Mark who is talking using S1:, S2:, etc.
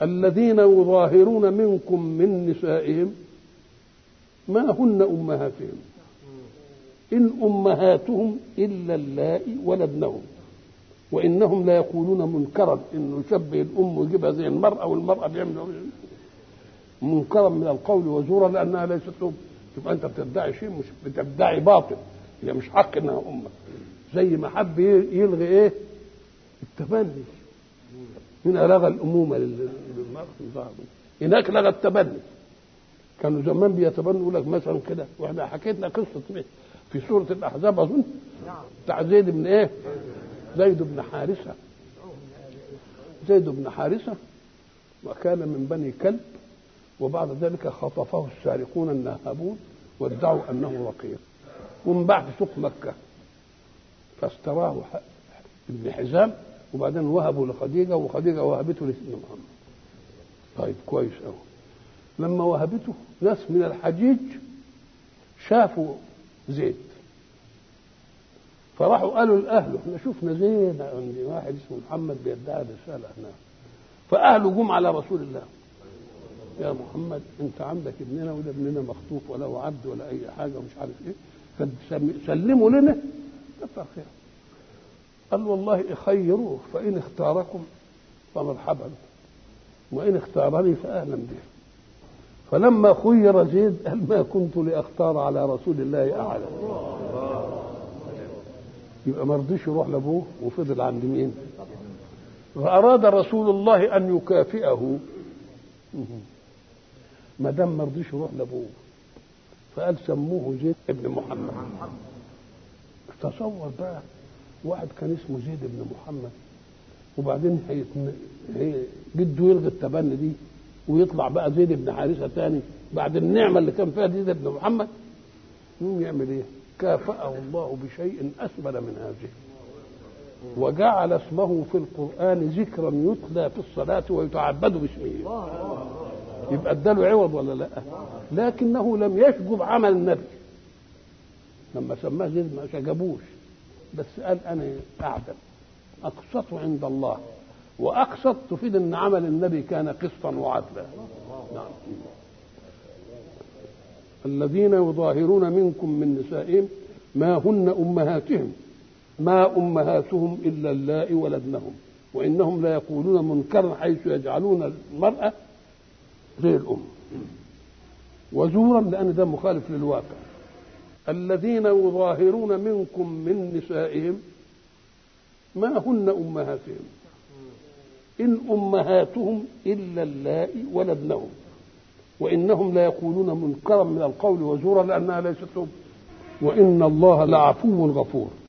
S1: الذين يظاهرون منكم من نسائهم ما هن أمهاتهم إن أمهاتهم إلا اللائي ولدنهم وإنهم لا يقولون منكرا إنه يشبه الأم ويجيبها زي المرأة والمرأة بيعملوا منكرا من القول وزورا لأنها ليست أم يبقى أنت بتدعي شيء مش بتدعي باطل هي مش حق إنها أمك زي ما حب يلغي إيه التبني هنا لغى الأمومة للمرأة هناك لغى التبني كانوا زمان بيتبنوا يقول لك مثلا كده واحنا حكيتنا قصه في سوره الاحزاب اظن بتاع زيد بن ايه؟ زيد بن حارثه زيد بن حارثه وكان من بني كلب وبعد ذلك خطفه السارقون النهابون وادعوا انه رقيق ومن بعد سوق مكه فاستراه ابن حزام وبعدين وهبوا لخديجه وخديجه وهبته لسيدنا محمد طيب كويس قوي لما وهبته ناس من الحجيج شافوا زيد فراحوا قالوا لاهله احنا شفنا زيد عند واحد اسمه محمد بيدعي رساله هناك فاهله جم على رسول الله يا محمد انت عندك ابننا وده ابننا مخطوف ولا هو عبد ولا اي حاجه ومش عارف ايه فسلموا لنا كتر خير قال والله خيروه فان اختاركم فمرحبا وان اختارني فاهلا به فلما خير زيد قال ما كنت لاختار على رسول الله احدا يبقى ما رضيش يروح لابوه وفضل عند مين فاراد رسول الله ان يكافئه ما دام ما رضيش يروح لابوه فقال سموه زيد ابن محمد تصور بقى واحد كان اسمه زيد بن محمد وبعدين هيتن... هي جده يلغي التبني دي ويطلع بقى زيد بن حارثه تاني بعد النعمه اللي كان فيها زيد بن محمد يقوم يعمل ايه؟ كافأه الله بشيء أسبل من هذه وجعل اسمه في القرآن ذكرا يتلى في الصلاة ويتعبد باسمه يبقى اداله عوض ولا لا لكنه لم يشجب عمل النبي لما سماه زيد ما شجبوش بس قال انا اعدل اقسط عند الله واقسط تفيد ان عمل النبي كان قسطا وعدلا نعم الذين يظاهرون منكم من نسائهم ما هن امهاتهم ما امهاتهم الا اللائي ولدنهم وانهم لا يقولون منكرا حيث يجعلون المراه زي الام وزورا لان ده مخالف للواقع الذين يظاهرون منكم من نسائهم ما هن امهاتهم ان امهاتهم الا اللائي ولدنهم وانهم لا يقولون منكرا من القول وزورا لانها ليست ام وان الله لعفو غفور